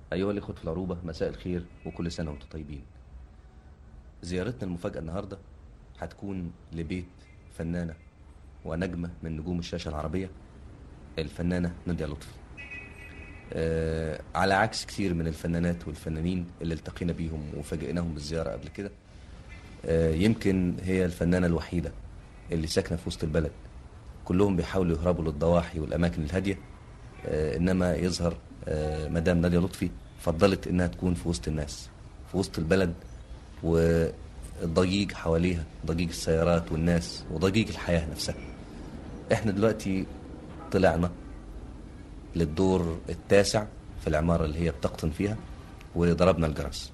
أيها الإخوة في العروبة مساء الخير وكل سنة وأنتم طيبين زيارتنا المفاجأة النهاردة هتكون لبيت فنانة ونجمة من نجوم الشاشة العربية الفنانة نادية لطفي آه على عكس كثير من الفنانات والفنانين اللي التقينا بيهم وفاجئناهم بالزيارة قبل كده آه يمكن هي الفنانة الوحيدة اللي ساكنة في وسط البلد كلهم بيحاولوا يهربوا للضواحي والأماكن الهادية آه إنما يظهر آه مدام نادية لطفي فضلت إنها تكون في وسط الناس في وسط البلد والضجيج حواليها ضجيج السيارات والناس وضجيج الحياة نفسها احنا دلوقتي طلعنا للدور التاسع في العمارة اللي هي بتقطن فيها وضربنا الجرس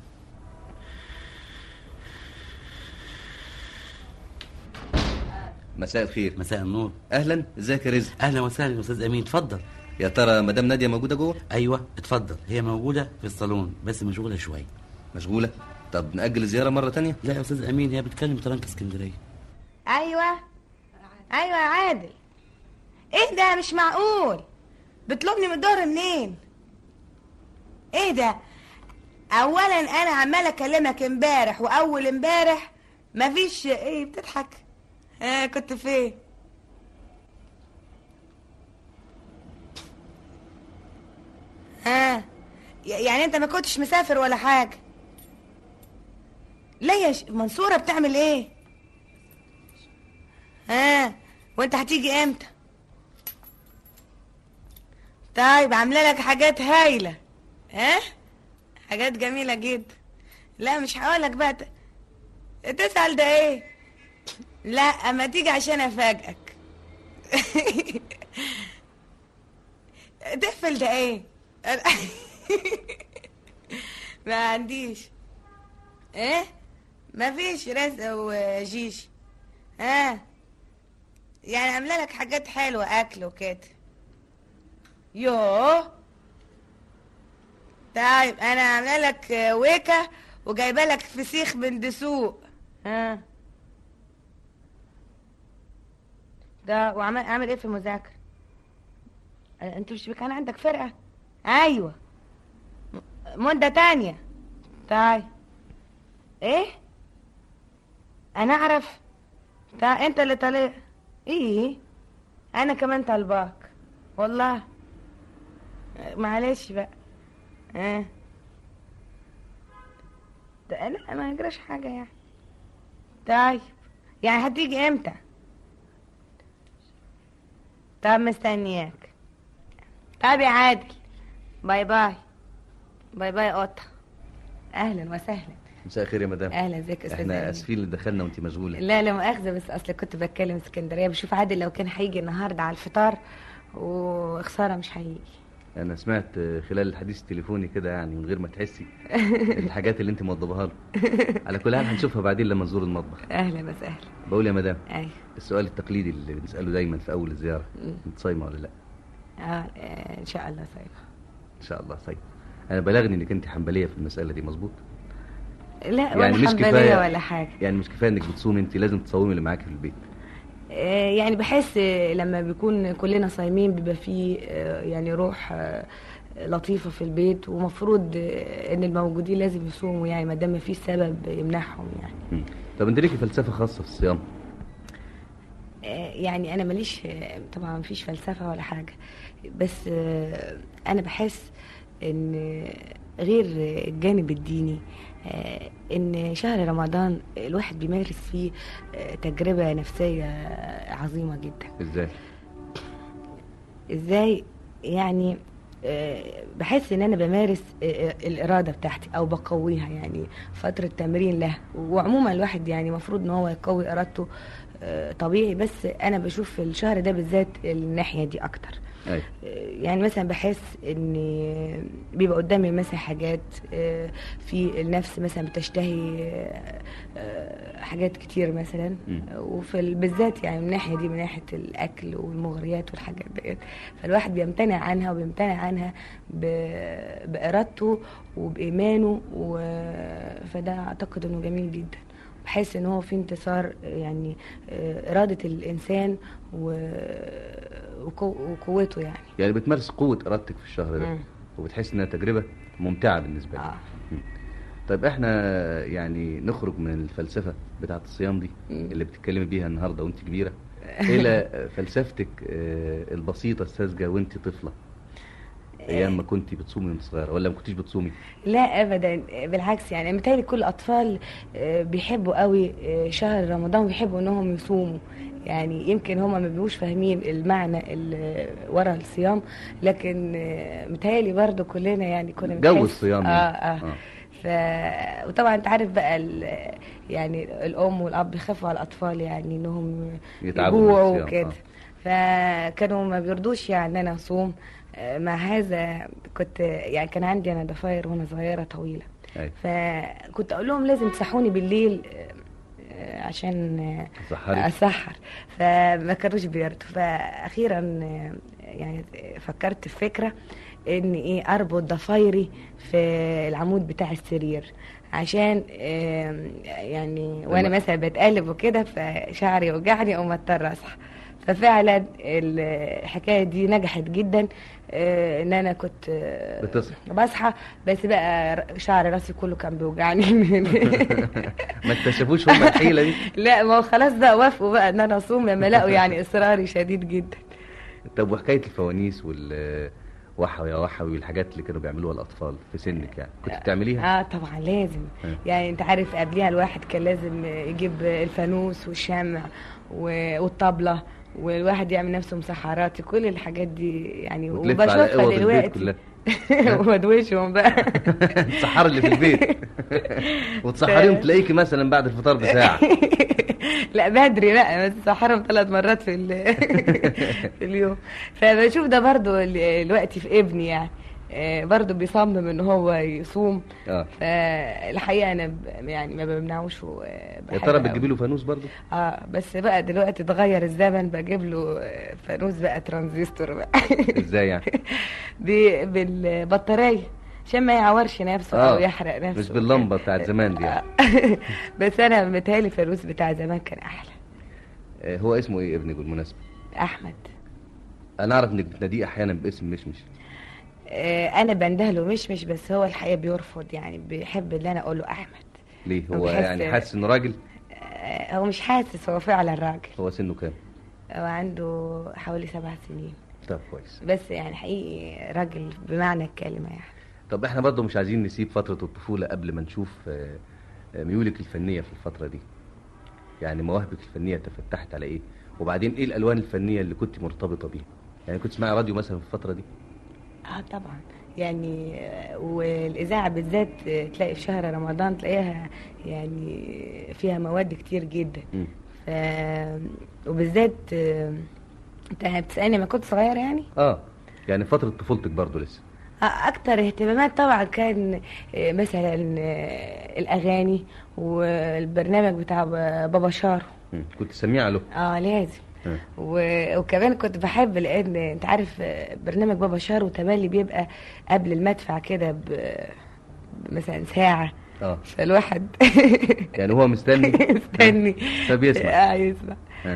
مساء الخير مساء النور اهلا ازيك يا رزق اهلا وسهلا يا استاذ امين اتفضل يا ترى مدام ناديه موجوده جوه ايوه اتفضل هي موجوده في الصالون بس مشغوله شويه مشغوله طب ناجل الزياره مره تانية لا يا استاذ امين هي بتكلم ترانك اسكندريه ايوه ايوه يا عادل ايه ده مش معقول بتطلبني من الظهر منين ايه ده اولا انا عماله اكلمك امبارح واول امبارح مفيش ايه بتضحك آه كنت فين ها آه. يعني انت ما كنتش مسافر ولا حاجه ليه يا ش... منصوره بتعمل ايه ها آه. وانت هتيجي امتى طيب عامله لك حاجات هايله ها آه؟ حاجات جميله جدا لا مش هقولك بقى ت... تسأل ده ايه لا اما تيجي عشان افاجئك تقفل ده ايه ما عنديش ايه مفيش رزق وجيش ها آه. يعني عامله لك حاجات حلوه اكل وكده يوه طيب انا عامله لك ويكه وجايبه لك فسيخ من دسوق ها ده وعمل عامل ايه في المذاكره انت مش كان عندك فرقه ايوه مده تانية طيب ايه انا اعرف تا انت اللي طالع ايه انا كمان طالباك والله معلش بقى اه ده لا ما يجراش حاجه يعني طيب يعني هتيجي امتى طب مستنياك طب يا عادل باي باي باي باي قطة اهلا وسهلا مساء الخير يا مدام اهلا ازيك يا استاذ احنا أمين. اسفين اللي دخلنا وانت مشغوله لا لا مؤاخذه بس اصل كنت بتكلم اسكندريه بشوف عادل لو كان هيجي النهارده على الفطار وخساره مش هيجي انا سمعت خلال الحديث التليفوني كده يعني من غير ما تحسي الحاجات اللي انت موضبها له على كل حال هنشوفها بعدين لما نزور المطبخ اهلا وسهلا بقول يا مدام ايوه السؤال التقليدي اللي بنساله دايما في اول الزياره انت صايمه ولا لا اه ان شاء الله صايمه ان شاء الله صايمه انا بلغني انك انت حنبليه في المساله دي مظبوط لا يعني ولا مش حنبليه كفايه ولا حاجه يعني مش كفايه انك بتصومي انت لازم تصومي اللي معاكي في البيت آه، يعني بحس لما بيكون كلنا صايمين بيبقى فيه آه، يعني روح آه، لطيفة في البيت ومفروض آه، ان الموجودين لازم يصوموا يعني ما دام ما فيش سبب يمنعهم يعني مم. طب انت ليكي فلسفه خاصه في الصيام آه، يعني انا ماليش آه، طبعا مفيش فلسفة ولا حاجة بس آه، انا بحس ان غير الجانب الديني آه، ان شهر رمضان الواحد بيمارس فيه آه، تجربة نفسية عظيمة جدا ازاي ازاي يعني آه، بحس ان انا بمارس آه، الاراده بتاعتي او بقويها يعني فتره تمرين لها وعموما الواحد يعني المفروض ان هو يقوي ارادته آه، طبيعي بس انا بشوف في الشهر ده بالذات الناحيه دي اكتر ايوه يعني مثلا بحس ان بيبقى قدامي مثلا حاجات آه، في النفس مثلا بتشتهي آه، آه، حاجات كتير مثلا مم. وفي ال- بالذات يعني من الناحيه دي من ناحيه الاكل والمغريات والحاجات ديت فالواحد بيمتنع عنها وبيمتنع عنها ب- بارادته وبايمانه و- فده اعتقد انه جميل جدا بحس ان هو في انتصار يعني آه، اراده الانسان و- وقو- وقوته يعني يعني بتمارس قوه ارادتك في الشهر ده مم. وبتحس انها تجربه ممتعه بالنسبه لك اه طيب احنا يعني نخرج من الفلسفه بتاعه الصيام دي مم. اللي بتتكلمي بيها النهارده وانت كبيره الى فلسفتك آه، البسيطه الساذجه وانت طفله ايام ما كنت بتصومي وانت صغيره ولا ما كنتيش بتصومي لا ابدا بالعكس يعني متهيألي كل الاطفال آه، بيحبوا قوي آه، شهر رمضان بيحبوا انهم يصوموا يعني يمكن هما ما بيبقوش فاهمين المعنى اللي ورا الصيام لكن آه، متهيألي برضو كلنا يعني كنا جو بنحس- الصيام اه يعني. اه ف... وطبعا انت عارف بقى ال... يعني الام والاب بيخافوا على الاطفال يعني انهم يتعبوا من يجوعوا الصيام، وكده آه. فكانوا ما بيرضوش يعني ان انا اصوم آه، مع هذا كنت يعني كان عندي انا ضفاير وانا صغيره طويله أيوة. فكنت اقول لهم لازم تصحوني بالليل آه، آه، عشان آه، تسحري اسحر فما كانوش بيرضوا فاخيرا آه، يعني فكرت في فكره ان ايه اربط ضفايري في العمود بتاع السرير عشان آه، يعني وانا لما- مثلا بتقلب وكده فشعري يوجعني او اضطر اصحى ففعلا الحكايه دي نجحت جدا آه، ان انا كنت آه، بتصحى. بصحى بس بقى ر- شعر راسي كله كان بيوجعني من ما اكتشفوش هم الحيله دي لا ما هو خلاص بقى وافقوا بقى ان انا اصوم لما لقوا يعني اصراري شديد جدا طب وحكايه الفوانيس وال وحوي يا وحوي والحاجات اللي كانوا بيعملوها الاطفال في سنك يعني كنت بتعمليها اه طبعا لازم آه. يعني انت عارف قبليها الواحد كان لازم يجيب الفانوس والشمع و- والطبله والواحد يعمل نفسه مسحرات كل الحاجات دي يعني وتلف على وبشوفها اوض البيت دلوقتي كلها وادوشهم بقى تسحري اللي في البيت وتسحريهم تلاقيكي مثلا بعد الفطار بساعه لا بدري بقى بس سحرهم ثلاث مرات في ال- في اليوم فبشوف ده برضو ال- الوقت في ابني يعني آه، برضو بيصمم ان هو يصوم اه فالحقيقه انا ب- يعني ما بمنعوش يا ترى بتجيبي له فانوس برضه اه بس بقى دلوقتي اتغير الزمن بجيب له آه، فانوس بقى ترانزستور بقى ازاي يعني ب- بالبطاريه عشان ما يعورش نفسه آه، او يحرق نفسه مش باللمبه بتاعت زمان دي يعني بس انا متهيألي الفانوس بتاع زمان كان احلى آه، هو اسمه ايه ابنك بالمناسبه احمد انا اعرف انك بتناديه احيانا باسم مشمش آه، انا بندهله مشمش بس هو الحقيقه بيرفض يعني بيحب ان انا اقول له احمد ليه هو بحس- يعني حاسس انه راجل آه، هو مش حاسس هو فعلا راجل هو سنه كام هو عنده حوالي سبع سنين طب كويس بس يعني حقيقي راجل بمعنى الكلمه يعني طب احنا برضه مش عايزين نسيب فتره الطفوله قبل ما نشوف آه، آه، ميولك الفنيه في الفتره دي يعني مواهبك الفنيه تفتحت على ايه وبعدين ايه الالوان الفنيه اللي كنت مرتبطه بيها يعني كنت تسمعي راديو مثلا في الفتره دي اه طبعا يعني آه، والاذاعه بالذات آه، تلاقي في شهر رمضان تلاقيها يعني فيها مواد كتير جدا مم. ف وبالذات آه، انت بتسالني ما كنت صغيره يعني اه يعني فتره طفولتك برضه لسه آه، اكتر اهتمامات طبعا كان آه، مثلا آه، الاغاني والبرنامج بتاع ب- بابا شارو مم. كنت تسميها له اه لازم مم. و- وكمان كنت بحب لان انت عارف آه، برنامج بابا شارو تملي بيبقى قبل المدفع كده ب- مثلا ساعة اه فالواحد يعني هو مستني مستني فبيسمع اه يسمع آه.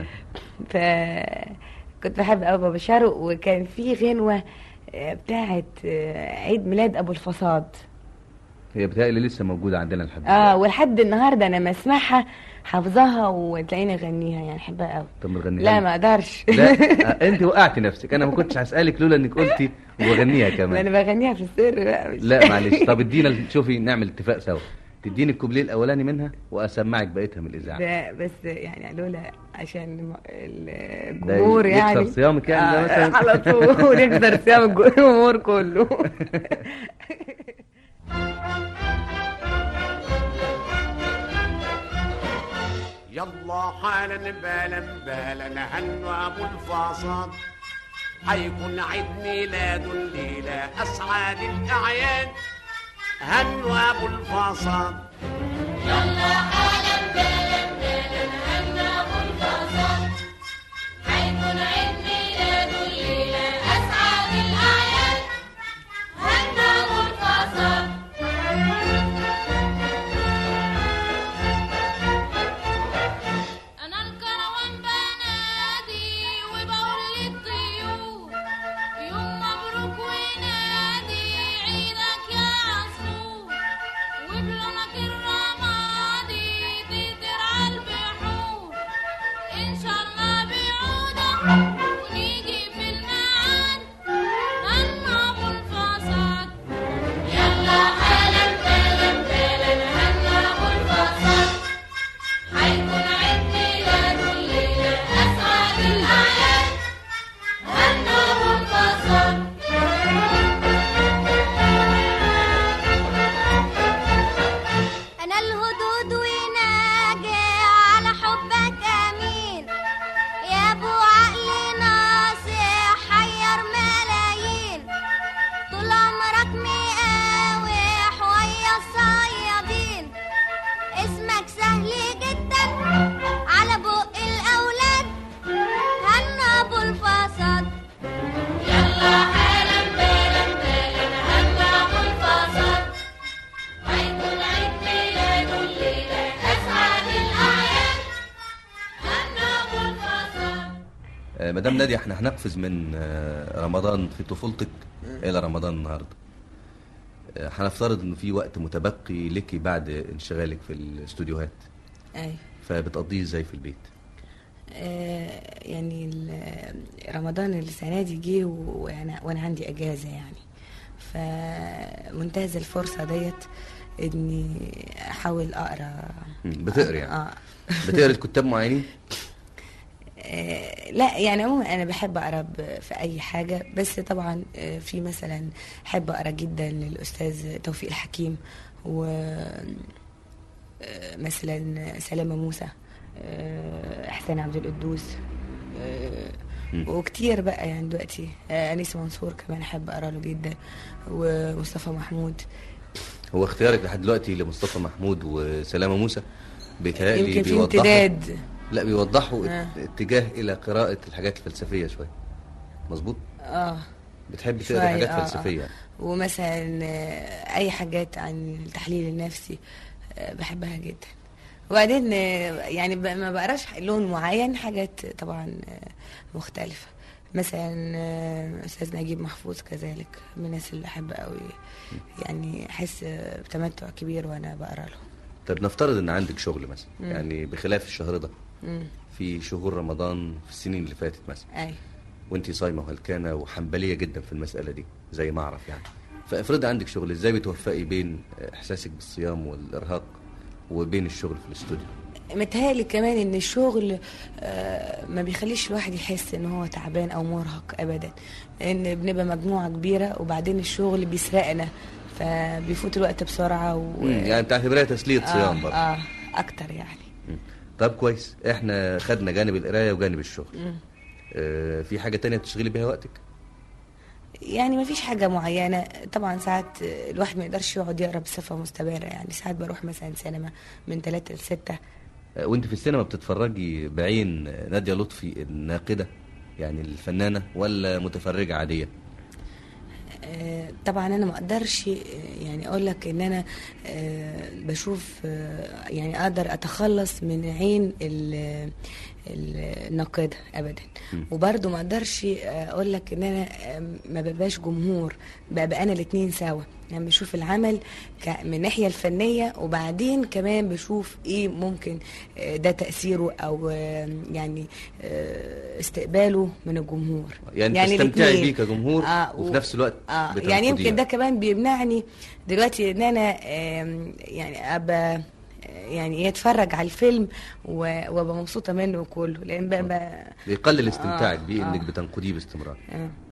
فكنت بحب قوي بابا شارو وكان في غنوة آه، بتاعت آه، عيد ميلاد ابو الفصاد هي بتهيألي لسه موجوده عندنا لحد اه دلوقتي. ولحد النهارده انا مسمعها حافظاها وتلاقيني اغنيها يعني احبها قوي طب ما تغنيها لا لي. ما اقدرش لا آه، انت وقعتي نفسك انا ما كنتش هسألك لولا انك قلتي وغنيها ما كمان انا بغنيها في السر بقى مش لا معلش طب ادينا شوفي نعمل اتفاق سوا تديني الكوبليه الاولاني منها واسمعك بقيتها من الاذاعه ده بس يعني لولا عشان الم- ده الجمهور يكسر يعني صيامك يعني ده آه، مثلا على طول يكسر صيام الجمهور كله يلا حالا بالا بالا هنوا ابو الفاصل حيكون عيد ميلاد الليلة أسعد الأعياد هنوا أبو الفاصل يلا حالا بالا بالا هنا ابو الفصل حيكون عيد ميلاد الليله اسعد الاعياد هنا ابو الفصل انا الكروان بنادي وبقول للطيور يوم مبروك ونادي مدام نادية احنا هنقفز من آه، رمضان في طفولتك الى رمضان النهارده آه، هنفترض انه في وقت متبقي لك بعد انشغالك في الاستوديوهات ايوه فبتقضيه ازاي في البيت آه، يعني ال- رمضان السنة دي جه و- وانا وانا عندي اجازة يعني فمنتهز الفرصة ديت اني احاول اقرا مم، بتقري يعني اه بتقري الكتاب معينين آه، لا يعني عموما انا بحب اقرا ب- في اي حاجه بس طبعا آه، في مثلا احب اقرا جدا للاستاذ توفيق الحكيم و آه، مثلا سلامه موسى آه، احسان عبد القدوس آه، مم. وكتير بقى يعني دلوقتي آه، انيس منصور كمان احب اقرا له جدا ومصطفى محمود هو اختيارك لحد دلوقتي لمصطفى محمود وسلامة موسى بيتهيألي يمكن في بيوضحوا امتداد لا بيوضحوا آه. اتجاه الى قراءة الحاجات الفلسفية شوية مظبوط اه بتحب شوية، تقرا حاجات آه، آه. فلسفية يعني. ومثلا آه، اي حاجات عن التحليل النفسي آه، بحبها جدا وبعدين آه، يعني ب- ما بقراش لون معين حاجات طبعا آه، مختلفة مثلا آه، استاذ نجيب محفوظ كذلك من الناس اللي احب قوي يعني احس آه، بتمتع كبير وانا بقرا له طب نفترض ان عندك شغل مثلا مم. يعني بخلاف الشهر ده مم. في شهور رمضان في السنين اللي فاتت مثلا اي وانت صايمه وهلكانه وحنبليه جدا في المساله دي زي ما اعرف يعني فافرضي عندك شغل ازاي بتوفقي بين احساسك بالصيام والارهاق وبين الشغل في الاستوديو متهيألي كمان ان الشغل آه، ما بيخليش الواحد يحس ان هو تعبان او مرهق ابدا لان بنبقى مجموعة كبيرة وبعدين الشغل بيسرقنا فبيفوت الوقت بسرعة و... مم. يعني تعتبريها تسليه صيام آه, برضه اه اكتر يعني مم. طب كويس احنا خدنا جانب القرايه وجانب الشغل مم. آه في حاجه تانية بتشغلي بيها وقتك يعني ما فيش حاجة معينة طبعا ساعات الواحد ما يقدرش يقعد يقرا بصفة مستمرة يعني ساعات بروح مثلا سينما من ثلاثة لستة آه وانت في السينما بتتفرجي بعين ناديه لطفي الناقده يعني الفنانه ولا متفرجه عاديه آه، طبعا انا ما اقدرش آه، يعني اقول لك ان انا آه، بشوف آه، يعني اقدر اتخلص من عين ال- ال- الناقده ابدا م. وبرضه ما اقدرش آه، اقول لك ان انا آه، ما ببقاش جمهور ببقى انا الاتنين سوا يعني بشوف العمل ك- من الناحيه الفنيه وبعدين كمان بشوف ايه ممكن آه، ده تاثيره او آه، يعني آه، استقباله من الجمهور يعني, يعني تستمتعي الاتنين. بيه كجمهور آه، وفي و- نفس الوقت اه بتنقديه. يعني يمكن ده كمان بيمنعني دلوقتي ان انا آم، يعني ابقى يعني ايه اتفرج على الفيلم و- وابقى مبسوطه منه كله لان بقى, بقى بيقلل استمتاعك آه، بيه انك آه. بتنقديه باستمرار آه.